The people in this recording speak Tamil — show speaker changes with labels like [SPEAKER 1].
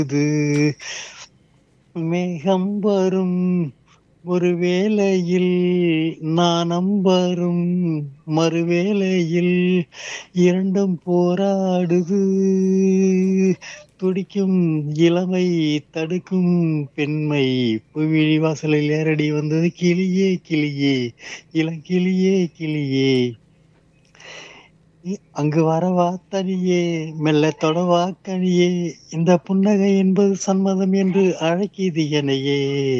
[SPEAKER 1] இது மேகம் வரும் ஒரு வேளையில் நாணம் வரும் மறுவேளையில் இரண்டும் போராடுது துடிக்கும் இளமை தடுக்கும் பெண்மை புவிழி வாசலில் ஏறடி வந்தது கிளியே கிளியே இளங்கிளியே கிளியே இ- அங்கு வரவா தனியே மெல்ல தொடவா கனியே இந்த புன்னகை என்பது சம்மதம் என்று அழைக்கிது என்னையே